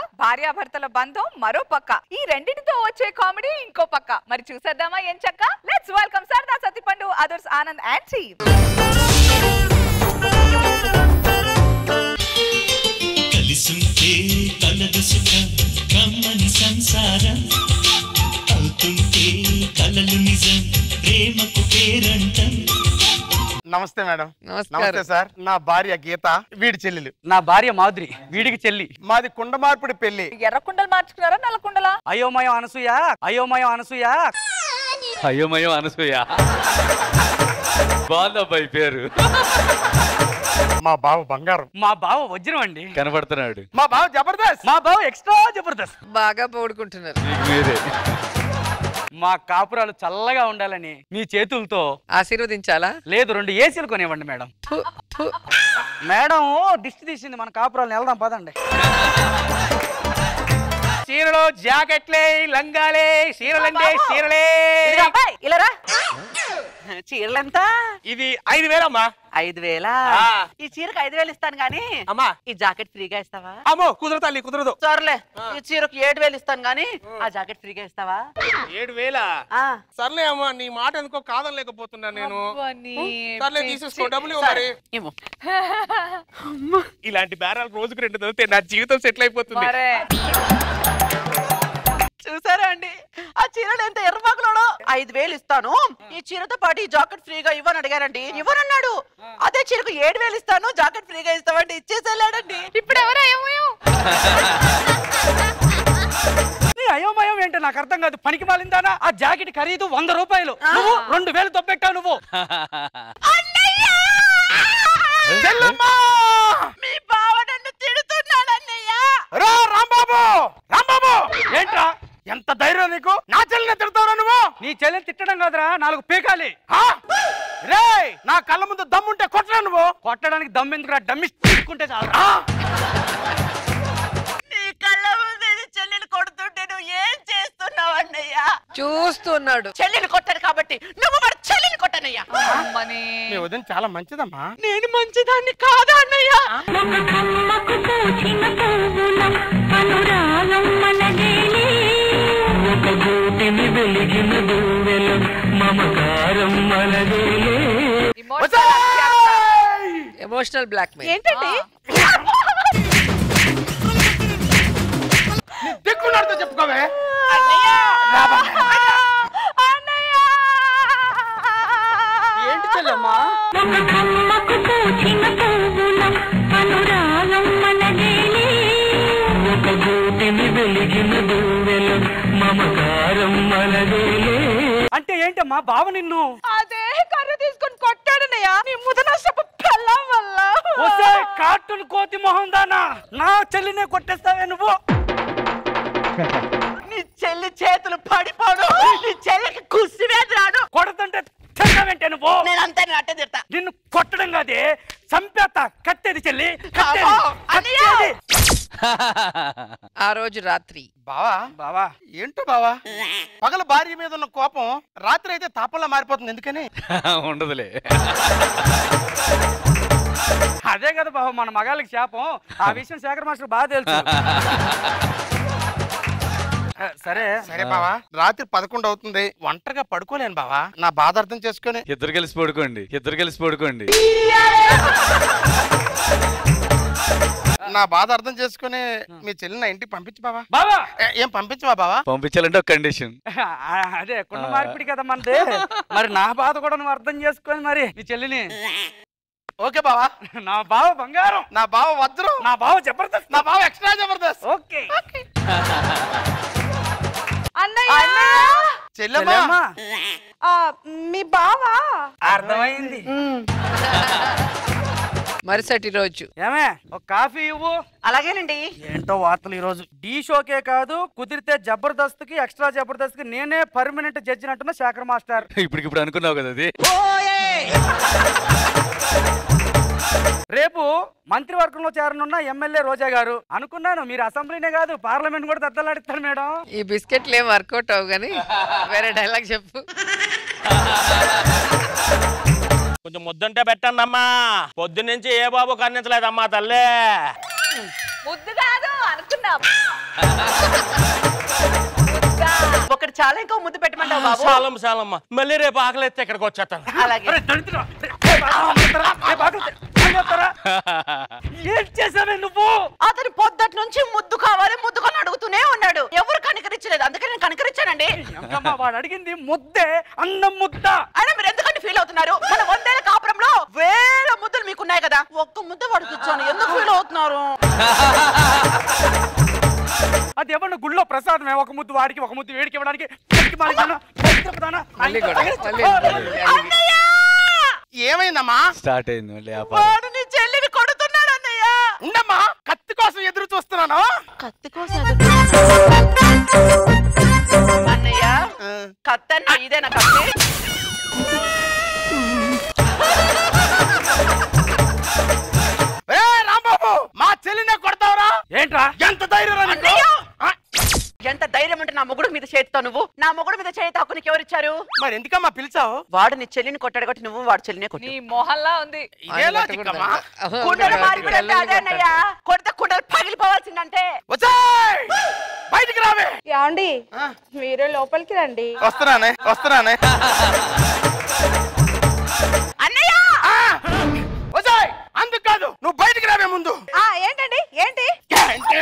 భార్యాభర్తల బంధం మరో పక్క ఈ రెండింటితో వచ్చే కామెడీ ఇంకో పక్క మరి చూసేద్దామా ఏం చక్క లెట్స్ వెల్కమ్ సరదా సతిపండు అదర్స్ ఆనంద్ అండ్ టీమ్ కలిసుంటే కలదు సుఖం కమ్మని సంసారం అవుతుంటే కలలు నిజం ప్రేమకు పేరంటం నమస్తే మేడం నమస్కారం. నమస్తే సార్ నా భార్య గీత వీడి చెల్లెలు నా భార్య మాధురి వీడికి చెల్లి మాది కుండ మార్పిడి పెళ్లి ఎర్ర కుండలు మార్చుకున్నారా నల్ల కుండలా అయోమయం అనసూయ అయోమయం అనసూయ అయోమయం అనసూయ బాగుందబ్బాయి పేరు మా బావ బంగారం మా బావ వజ్రం అండి కనబడుతున్నాడు మా బావ జబర్దస్త్ మా బావ ఎక్స్ట్రా జబర్దస్త్ బాగా పోడుకుంటున్నారు నీకు మీరే మా కాపురాలు చల్లగా ఉండాలని మీ చేతులతో ఆశీర్వదించాలా లేదు రెండు ఏసీలు కొనివ్వండి మేడం ఫు, ఫు. మేడం దిష్టి తీసింది మన కాపురాలను వెళ్దాం పదండి చీరలు జాకెట్లే లంగాలే చీరలండే చీరలే ఇదిగో అబ్బాయి ఇలా రా చీరలెంత ఇది ఐదు వేలమ్మా ఐదు వేల ఆ. ఈ చీరకు ఐదు వేలు ఇస్తాను గానీ అమ్మా ఈ జాకెట్ ఫ్రీగా ఇస్తావా అమ్మో కుదరదు తల్లి కుదరదు సర్లే ఈ చీరకు ఏడు వేలు ఇస్తాను గానీ ఆ జాకెట్ ఫ్రీగా ఇస్తావా ఏడు వేల ఆ సర్లే అమ్మా నీ మాట ఎందుకో కాదనలేకపోతున్నా నేను అబ్బా, నీ సర్లే తీసేసుకో డబ్బులు ఇవ్వు మరి ఇవ్వు ఇలాంటి బేరాలు రోజుకు రెండు దొరికితే నా జీవితం సెటిల్ అయిపోతుంది మరే చూసారా అండి ఆ చీరలు ఎంత ఎర్రబాకులోడో ఐదు వేలు ఇస్తాను ఈ చీరతో పాటు ఈ జాకెట్ ఫ్రీగా ఇవ్వని అడిగారండి ఇవ్వనన్నాడు అదే చీరకు ఏడు వేలు ఇస్తాను జాకెట్ ఫ్రీగా ఇస్తామంటే ఇచ్చేసేళ్ళాడండి ఇప్పుడు ఎవరు ఏమో నీ అయోమయం ఏంటో నాకు అర్థం కాదు పనికి మాలిందానా ఆ జాకెట్ ఖరీదు వంద రూపాయలు నువ్వు రెండు వేలు తప్పెట్టావు నువ్వు మీ బావ నన్ను తిడుతున్నాడు అన్నయ్య రా రాంబాబు రాంబాబు ఏంట్రా ఎంత ధైర్యం నీకు నా చెల్లిని తిడతావురా నువ్వు నీ చెల్లెని తిట్టడం కాదురా నాలుగు పీకాలి ఆ? రేయ్ నా కళ్ళ ముందు దమ్ముంటే కొట్టరా నువ్వు కొట్టడానికి దమ్మెందుకురా డమ్మి తీసుకుంటే చాలు ఆ? నీ కళ్ళ ముందు ఇది చెల్లెలు కొడుతుంటే నువ్వు ఏం చేస్తున్నావు అన్నయ్య చూస్తున్నాడు చెల్లెలు కొట్టాను కాబట్టి నువ్వు మరి చెల్లెలు కొట్టనయ్యా అమ్మని మీ వదిన చాలా మంచిదమ్మా నేను మంచిదాన్ని కాదా అన్నయ్య మగధమ్మకు పూచిన పువ్వుల అనురాగం మనదేలే ఒక గూటిని వెలిగిన దువ్వెల మమకారం మనదేలే ఎమోషనల్ బ్లాక్ మెయిల్ ఏంటండి దిక్కున్నాడుతో చెప్పుకోవే ఏంటి చెల్లెమ్మా మగధమ్మకు పూచిన పువ్వుల అనురాగం మనదేలే ఒక గూటిని వెలిగిన దువ్వెల మమకారం మనదేలే అంటే ఏంటమ్మా బావ నిన్ను అదే కర్ర తీసుకొని కొట్టాడనయ్యా నీ ముదనష్టపు పెళ్ళం వల్ల వస్తే కార్టూన్ కోతి మొహం దానా నా చెల్లినే కొట్టేస్తావే నువ్వు నీ చెల్లి చేతులు పడిపోడు నీ చెల్లికి కుసి మీద రాడు కొడతంటే తిన్నావంటే నువ్వు నేను అంతే అట్టే తిడతా నిన్ను కొట్టడం కాదే చంపేత కట్టేది చెల్లి కట్టేది, కాదు, అన్నయ్య. కట్టేది. ఆ రోజు రాత్రి బావా బావా ఏంటో బావా పగల భార్య మీద ఉన్న కోపం రాత్రి అయితే తాపంలా మారిపోతుంది ఎందుకని ఉండదులే అదే కదా బావ మన మగాళ్ళకి శాపం ఆ విషయం శేఖర్ మాస్టర్ బాగా తెలుసు ఆ, సరే సరే బావా రాత్రి పదకొండు అవుతుంది ఒంటరిగా పడుకోలేను బావా నా బాధ అర్థం చేసుకొని ఇద్దరు కలిసి పడుకోండి ఇద్దరు కలిసి పడుకోండి నా బాధ అర్థం చేసుకొని మీ చెల్లి నా ఇంటికి పంపించు బావా బావా ఏ- ఏం పంపించవా బావా పంపించాలంటే ఒక కండిషన్ ఆ, అదే కుండ మార్పిడి కదా మనది మరి నా బాధ కూడా నువ్వు అర్థం చేసుకొని మరి నీ చెల్లిని ఓకే బావా నా బావ బంగారం నా బావ వజ్రం నా బావ జబర్దస్త్ నా బావ ఎక్స్ట్రా జబర్దస్త్ ఓకే అన్నయ్య చెల్లెమ్మా చెల్లెమ్మా, ఆ, మీ బావా అర్థమైంది మరుసటి రోజు ఏమే ఒక కాఫీ ఇవ్వు అలాగేనండి ఏంటో వార్తలు ఈ రోజు డీ షోకే కాదు కుదిరితే జబర్దస్త్ కి ఎక్స్ట్రా జబర్దస్త్ కి నేనే పర్మనెంట్ జడ్జి అంటున్నా శేఖర్ మాస్టర్ ఇప్పటికిప్పుడు అనుకున్నావు కదా అది రేపు మంత్రివర్గంలో చేరనున్న ఎమ్మెల్యే రోజా గారు అనుకున్నాను మీరు అసెంబ్లీనే కాదు పార్లమెంట్ కూడా దత్తలాడిస్తారు మేడం ఈ బిస్కెట్లు ఏం వర్కౌట్ అవ్వు కానీ వేరే డైలాగ్ చెప్పు కొంచెం ముద్దంటే పెట్టండి అమ్మా పొద్దున్నుంచి ఏ బాబు కన్నించలేదమ్మా తల్లే ముద్దు కాదు అనుకున్నా ఒకటి చాలా ఇంకా ముద్దు పెట్టమంటావు బాబు చాలమ్మ చాలమ్మ మళ్ళీ రేపు ఆకలి ఎత్తే ఇక్కడికి వచ్చేస్తాను అలాగే అరే, దళితుడా! రే, బాగా మాట్లాడతారా? రే, బాగా మాట్లాడతారా? ఏం చేసావే నువ్వు అతను పొద్దటి నుంచి ముద్దు కావాలి ముద్దు కొని అడుగుతూనే ఉన్నాడు ఎవరు కనికరించలేదు అందుకే నేను కనికరించానండి ఎంకమ్మా వాడు అడిగింది ముద్దే అన్నం ముద్ద అయినా మీరు ఎందుకంటే ఫీల్ అవుతున్నారు మన వందేళ్ల కాపురంలో వేల ముద్దలు మీకున్నాయి కదా ఒక్క ముద్ద వాడికి ఇచ్చాను ఎందుకు ఫీల్ అవుతున్నారు అది ఎవరిని గుళ్ళో ప్రసాదమే ఒక ముద్దు వాడికి ఒక ముద్దు వేడికి ఇవ్వడానికి పనికి మాలిన పవిత్రపదాన. మళ్ళీ కూడా మళ్ళీ మళ్ళీ. ఏమైందమ్మా స్టార్ట్ అయింది మళ్ళీ వ్యాపారం వాడు నీ చెల్లిని కొడుతున్నాడు అన్నయ్య ఉండమ్మా కత్తి కోసం ఎదురు చూస్తున్నాను కత్తి కోసం అన్నయ్య కత్తన్న ఇదేనా కత్తి ఏ రాంబాబు మా చెల్లినే కొడతావురా ఏంట్రా ఎంత ధైర్యం రా నీకు? అన్నయ్య! ఆ, ఎంత ధైర్యం అంటే నా మొగుడు మీద చేస్తావు నువ్వు నా మొగుడు మీద చేతి హక్కు నీకు ఎవరిచ్చారు మరి ఎందుకమ్మా పిలిచావు వాడు నీ చెల్లిని కొట్టాడు కాబట్టి నువ్వు వాడు చెల్లినే నీ కొట్టి మొహల్లా ఉంది ఇదే లాజిక్ అమ్మా అహో, కుండలు ఒకటి మారిపోయినట్టే అదే అన్నయ్య కొడితే కుండలు పగిలిపోవాల్సిందంటే వచ్చాయ్ బయటికి రావే యాండి ఆ, మీరు లోపలికి రండి వస్తున్నానే వస్తున్నానే అన్నయ్య ఆ, వచ్చాయ్ అందుకు కాదు నువ్వు బయటికి రావే ముందు ఆ ఏంటండి ఏంటి ఏంటి?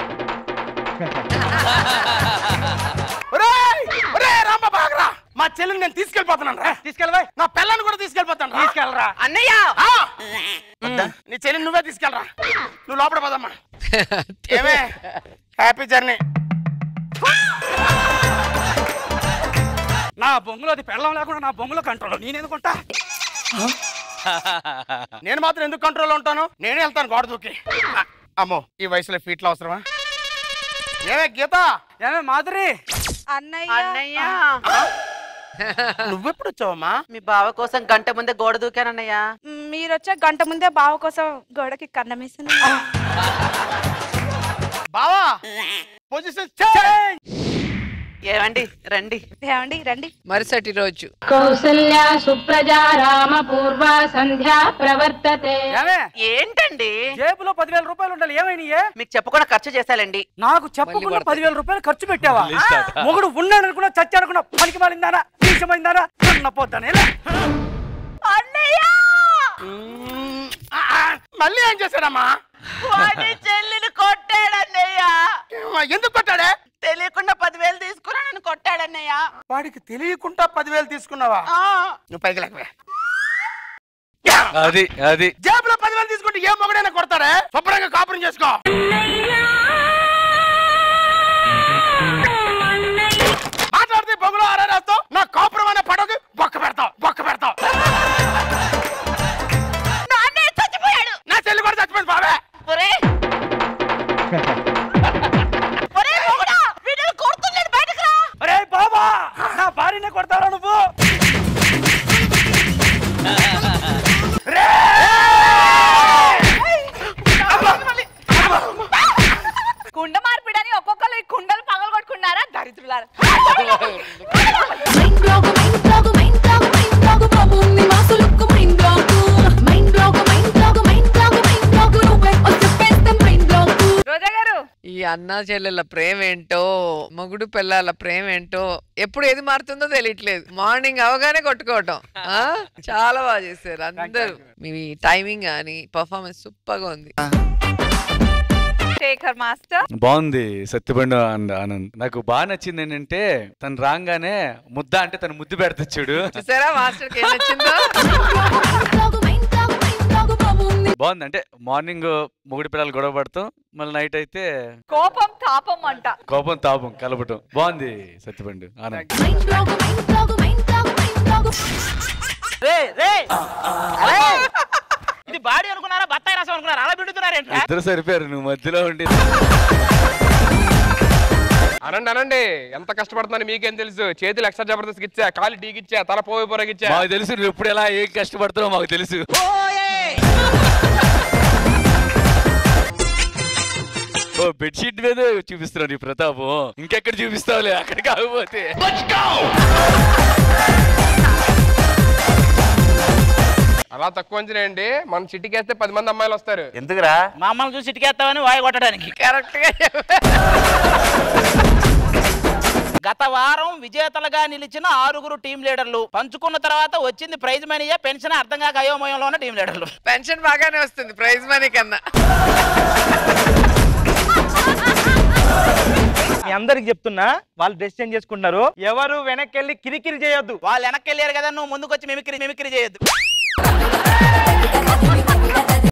ఒరేయ్! ఒరేయ్ రాంబాబు ఆగరా. మా చెల్లిని నేను తీసుకెళ్ళిపోతున్నాను రా తీసుకెళ్ళవా నా పిల్లని కూడా తీసుకెళ్ళిపోతాను రా. తీసుకెళ్ళరా అన్నయ్య ఆ! వద్దా? నీ చెల్లిని నువ్వే తీసుకెళ్ళరా నువ్వు లోపల పోదమ్మా ఏమే హ్యాపీ జర్నీ నా బొంగులో అది పెళ్ళం లేకుండా నా బొంగులో కంట్రోల్ నేను ఎందుకుంటా నేను మాత్రం ఎందుకు కంట్రోల్లో ఉంటాను నేనే వెళ్తాను గోడ దూకి ఆ, అమ్మో ఈ వయసులో ఫీట్లు అవసరమా ఏమే గీత ఏమే మాధురి అన్నయ్య అన్నయ్య నువ్వెప్పుడు వచ్చావమ్మా మీ బావ కోసం గంట ముందే గోడ దూకానన్నయ్య మీరు వచ్చే గంట ముందే బావ కోసం గోడకి కన్నమేస్తున్నా బావా పొజిషన్ చేంజ్ ఏమండి రండి ఏమండి రండి మరుసటి రోజు కౌసల్యా సుప్రజా రామ పూర్వ సంధ్యా ప్రవర్తతే ఏమే ఏంటండి జేబులో పదివేల రూపాయలు ఉండాలి ఏమైనాయే మీకు చెప్పకుండా ఖర్చు చేశాలండి నాకు చెప్పకుండా పడతాయి. పదివేల రూపాయలు ఖర్చు పెట్టావా మళ్ళీ start. మొగుడు ఉన్నాడు అనుకున్నా చచ్చాడు అనుకున్నా పనికి మాలిందానా తీసమైందానా అన్న పోతానే అన్నయ్య మ్మ్. ఆ, ఆ, మళ్ళీ ఏం చేశాడమ్మా వాడి చెల్లిని కొట్టాడన్నయ్య ఏమ్మా, ఎందుకు కొట్టాడే తెలియకుండా పదివేలు తీసుకుని నన్ను కొట్టాడన్నయ్య వాడికి తెలియకుండా పదివేలు తీసుకున్నావా ఆ, నువ్వు పైకి లేకవే అది అది జేబులో పదివేలు తీసుకుంటే ఏ మొగడైనా కొడతారే శుభ్రంగా కాపురం చేసుకో మాట్లాడితే బొంగులో ఆరారేస్తావు నా కాపురం అనే పడవకి బొక్క పెడతావు బొక్క పెడతావు నా అన్నయ్య చచ్చిపోయాడు నా చెల్లి కూడా చచ్చిపోయింది బాబే ఒరే ఒరే మొగుడా వీడిని కొడుతున్నాడు బయటకు రా అరే బాబా నా భార్యనే కొడతారా నువ్వు కుండ మార్పిడని ఒక్కొక్కరు ఈ కుండలు పగలు కొట్టుకున్నారా దరిద్రులారా mind block mind block mind block mind block బాబు నీ మాసులుక్కు mind block mind block mind block mind block mind block నువ్వే వచ్చేస్తే మైండ్ బ్లాక్ రోజా గారు ఈ అన్నా చెల్లెల ప్రేమ ఏంటో మొగుడు పిల్లల ప్రేమ ఏంటో ఎప్పుడు ఏది మారుతుందో తెలియట్లేదు మార్నింగ్ అవగానే కొట్టుకోవటం ఆ? చాలా బాగా చేశారు అందరూ మీ టైమింగ్ కానీ పర్ఫార్మెన్స్ సూపర్ గా ఉంది శేఖర్ మాస్టర్ బాగుంది సత్యపండు అండ్ ఆనంద్ నాకు బాగా నచ్చింది ఏంటంటే తను రాగానే ముద్ద అంటే తను ముద్దు పెడతా చూడు చూసారా మాస్టర్ కి ఏం నచ్చిందో block mind block mind block బాబు నీ బాగుంది అంటే మార్నింగ్ మొగుడు పిల్లలు గొడవ పడతాం మళ్ళీ నైట్ అయితే కోపం తాపం అంట కోపం తాపం కలపటం బాగుంది సత్యపండు Anand mind block mind block mind block mind block రే రే ఇది బాడీ అనుకున్నారా బత్తాయి రసం అనుకున్నారా అలా పెడుతున్నారేంటి ఇద్దరు సరిపోయారు నువ్వు మధ్యలో ఉండి అనండి అనండి ఎంత కష్టపడుతున్నాను మీకేం తెలుసు చేతులు ఎక్స్ట్రా జబర్దస్త్ ఇచ్చా కాలు ఢీకిచ్చా తల పోయి పొరగిచ్చా మాకు తెలుసు నువ్వు ఎప్పుడు ఎలా ఏం కష్టపడుతున్నావు మాకు తెలుసు ఓ బెడ్షీట్ మీద చూపిస్తున్నాడు ఈ ప్రతాపం ఇంకెక్కడ చూపిస్తావులే అక్కడ కాకపోతే అలా తక్కువ అంచనేయండి మనం చిటికేస్తే పది మంది అమ్మాయిలు వస్తారు ఎందుకురా మమ్మల్ని చూసి ఇటుకేస్తామని వాయి కొట్టడానికి కరెక్ట్ గా గత వారం విజేతలుగా నిలిచిన ఆరుగురు టీం లీడర్లు పంచుకున్న తర్వాత వచ్చింది ప్రైజ్ మనీయే పెన్షన్ అర్థం కాక అయోమయంలో ఉన్న టీం లీడర్లు పెన్షన్ బాగానే వస్తుంది ప్రైజ్ మనీ కన్నా మీ అందరికి చెప్తున్నా వాళ్ళు డ్రెస్ చేంజ్ చేసుకుంటున్నారు ఎవరు వెనక్కి వెళ్ళి కిరికిరి చేయొద్దు వాళ్ళు వెనక్కి వెళ్ళారు కదా నువ్వు ముందుకు వచ్చి మిమిక్రీ మిమిక్రీ చేయొద్దు